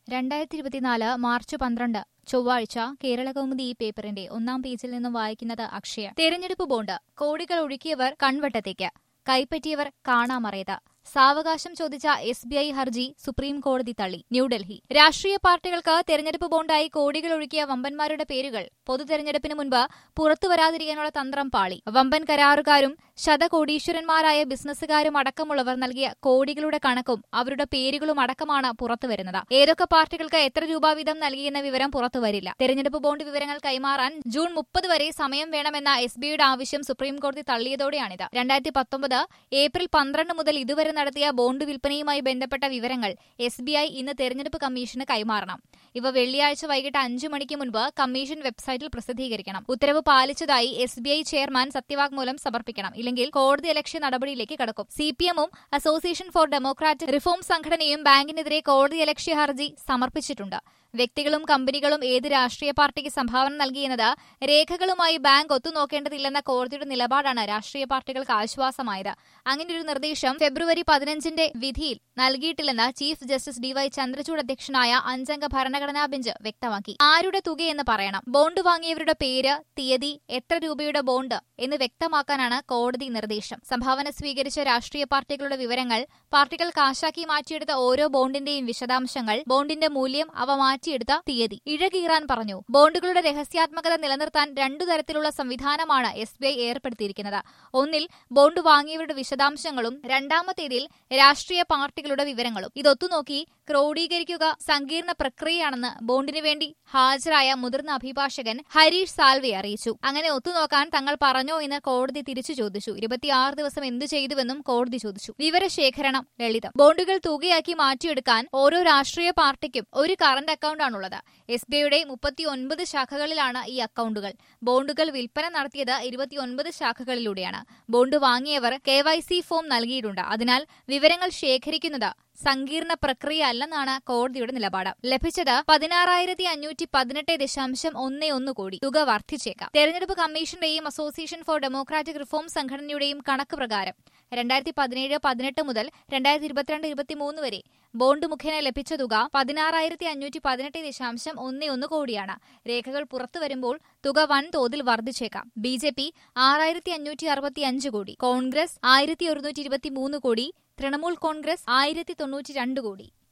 രണ്ടായിരത്തി ഇരുപത്തിനാല് മാർച്ച് പന്ത്രണ്ട് ചൊവ്വാഴ്ച കേരളകൗമുദി ഈ പേപ്പറിന്റെ ഒന്നാം പേജിൽ നിന്നും വായിക്കുന്നത് അക്ഷയ തെരഞ്ഞെടുപ്പ് ബോണ്ട് കോടികൾ ഒഴുക്കിയവർ കൺവട്ടത്തേക്ക് കൈപ്പറ്റിയവർ കാണാമറയത് സാവകാശം ചോദിച്ച എസ് ബി ഐ ഹർജി സുപ്രീം കോടതി തള്ളി ന്യൂഡൽഹി രാഷ്ട്രീയ പാർട്ടികൾക്ക് തെരഞ്ഞെടുപ്പ് ബോണ്ടായി കോടികൾ ഒഴുക്കിയ വമ്പന്മാരുടെ പേരുകൾ പൊതു തെരഞ്ഞെടുപ്പിന് മുൻപ് പുറത്തുവരാതിരിക്കാനുള്ള തന്ത്രം പാളി വമ്പൻ കരാറുകാരും ശതകോടീശ്വരന്മാരായ ബിസിനസ്സുകാരും അടക്കമുള്ളവർ നൽകിയ കോടികളുടെ കണക്കും അവരുടെ പേരുകളും അടക്കമാണ് പുറത്തുവരുന്നത് ഏതൊക്കെ പാർട്ടികൾക്ക് എത്ര രൂപ വീതം നൽകിയെന്ന വിവരം പുറത്തുവരില്ല തെരഞ്ഞെടുപ്പ് ബോണ്ട് വിവരങ്ങൾ കൈമാറാൻ ജൂൺ മുപ്പത് വരെ സമയം വേണമെന്ന എസ് ബിയുടെ ആവശ്യം സുപ്രീംകോടതി തള്ളിയതോടെയാണിത് രണ്ടായിരത്തി പത്തൊമ്പത് ഏപ്രിൽ പന്ത്രണ്ട് മുതൽ ഇതുവരെ നടത്തിയ ബോണ്ട് വിൽപ്പനയുമായി ബന്ധപ്പെട്ട വിവരങ്ങൾ എസ് ബി ഐ ഇന്ന് തെരഞ്ഞെടുപ്പ് കമ്മീഷന് കൈമാറണം ഇവ വെള്ളിയാഴ്ച വൈകിട്ട് അഞ്ചു മണിക്ക് മുൻപ് കമ്മീഷൻ വെബ്സൈറ്റിൽ പ്രസിദ്ധീകരിക്കണം ഉത്തരവ് പാലിച്ചതായി എസ് ബി ഐ ചെയർമാൻ സത്യവാങ്മൂലം സമർപ്പിക്കണം ഇല്ലെങ്കിൽ കോടതി അലക്ഷ്യ നടപടിയിലേക്ക് കടക്കും സി പി എമ്മും അസോസിയേഷൻ ഫോർ ഡെമോക്രാറ്റിക് റിഫോം സംഘടനയും ബാങ്കിനെതിരെ കോടതി അലക്ഷ്യ ഹർജി സമർപ്പിച്ചിട്ടുണ്ട് വ്യക്തികളും കമ്പനികളും ഏത് രാഷ്ട്രീയ പാർട്ടിക്ക് സംഭാവന നൽകിയെന്നത് രേഖകളുമായി ബാങ്ക് ഒത്തുനോക്കേണ്ടതില്ലെന്ന കോടതിയുടെ നിലപാടാണ് രാഷ്ട്രീയ പാർട്ടികൾക്ക് ആശ്വാസമായത് അങ്ങനെയൊരു നിർദ്ദേശം ഫെബ്രുവരി പതിനഞ്ചിന്റെ വിധിയിൽ നൽകിയിട്ടില്ലെന്ന് ചീഫ് ജസ്റ്റിസ് ഡിവൈ ചന്ദ്രചൂഡ് അധ്യക്ഷനായ അഞ്ചംഗ ഭരണഘടനാ ബെഞ്ച് വ്യക്തമാക്കി ആരുടെ തുകയെന്ന് പറയണം ബോണ്ട് വാങ്ങിയവരുടെ പേര് തീയതി എത്ര രൂപയുടെ ബോണ്ട് എന്ന് വ്യക്തമാക്കാനാണ് കോടതി നിർദ്ദേശം സംഭാവന സ്വീകരിച്ച രാഷ്ട്രീയ പാർട്ടികളുടെ വിവരങ്ങൾ പാർട്ടികൾ കാശാക്കി മാറ്റിയെടുത്ത ഓരോ ബോണ്ടിന്റെയും വിശദാംശങ്ങൾ ബോണ്ടിന്റെ മൂല്യം അവ മാറ്റിയെടുത്ത തീയതി ഇഴകീറാൻ പറഞ്ഞു ബോണ്ടുകളുടെ രഹസ്യാത്മകത നിലനിർത്താൻ രണ്ടു തരത്തിലുള്ള സംവിധാനമാണ് എസ് ബി ഐ ഏർപ്പെടുത്തിയിരിക്കുന്നത് ഒന്നിൽ ബോണ്ട് വാങ്ങിയവരുടെ വിശദാംശങ്ങളും രണ്ടാമത്തേതിൽ രാഷ്ട്രീയ പാർട്ടികളുടെ വിവരങ്ങളും ഇതൊത്തുനോക്കി ക്രോഡീകരിക്കുക സങ്കീർണ പ്രക്രിയയാണെന്ന് ബോണ്ടിനു വേണ്ടി ഹാജരായ മുതിർന്ന അഭിഭാഷകൻ ഹരീഷ് സാൽവെ അറിയിച്ചു അങ്ങനെ ഒത്തുനോക്കാൻ തങ്ങൾ പറഞ്ഞോ എന്ന് കോടതി തിരിച്ചു ചോദിച്ചു ഇരുപത്തിയാറ് ദിവസം എന്തു ചെയ്തുവെന്നും കോടതി ചോദിച്ചു വിവരശേഖരണം ലളിതം ബോണ്ടുകൾ തുകയാക്കി മാറ്റിയെടുക്കാൻ ഓരോ രാഷ്ട്രീയ പാർട്ടിക്കും ഒരു കറന്റ് അക്കൗണ്ടാണുള്ളത് എസ് ബി ഐയുടെ മുപ്പത്തിയൊൻപത് ശാഖകളിലാണ് ഈ അക്കൗണ്ടുകൾ ബോണ്ടുകൾ വിൽപ്പന നടത്തിയത് ഇരുപത്തിയൊൻപത് ശാഖകളിലൂടെയാണ് ബോണ്ട് വാങ്ങിയവർ കെ വൈ സി ഫോം നൽകിയിട്ടുണ്ട് അതിനാൽ വിവരങ്ങൾ ശേഖരിക്കുന്നത് സങ്കീർണ പ്രക്രിയ അല്ലെന്നാണ് കോടതിയുടെ നിലപാട് ലഭിച്ചത് പതിനാറായിരത്തി അഞ്ഞൂറ്റി പതിനെട്ട് ദശാംശം ഒന്ന് ഒന്ന് കോടി തുക വർദ്ധിച്ചേക്കാം തെരഞ്ഞെടുപ്പ് കമ്മീഷന്റെയും അസോസിയേഷൻ ഫോർ ഡെമോക്രാറ്റിക് റിഫോം സംഘടനയുടെയും കണക്ക് പ്രകാരം രണ്ടായിരത്തി പതിനേഴ് പതിനെട്ട് മുതൽ രണ്ടായിരത്തി ഇരുപത്തിരണ്ട് ഇരുപത്തിമൂന്ന് വരെ ബോണ്ട് മുഖേന ലഭിച്ച തുക പതിനാറായിരത്തി അഞ്ഞൂറ്റി പതിനെട്ട് ദശാംശം ഒന്ന് ഒന്ന് കോടിയാണ് രേഖകൾ പുറത്തുവരുമ്പോൾ തുക വൻതോതിൽ വർദ്ധിച്ചേക്കാം ബി ജെ പി ആറായിരത്തി അഞ്ഞൂറ്റി അറുപത്തി അഞ്ച് കോടി കോൺഗ്രസ് ആയിരത്തി ഒരുന്നൂറ്റി ഇരുപത്തി മൂന്ന് കോടി തൃണമൂൽ കോൺഗ്രസ് ആയിരത്തി തൊണ്ണൂറ്റി രണ്ട് കോടി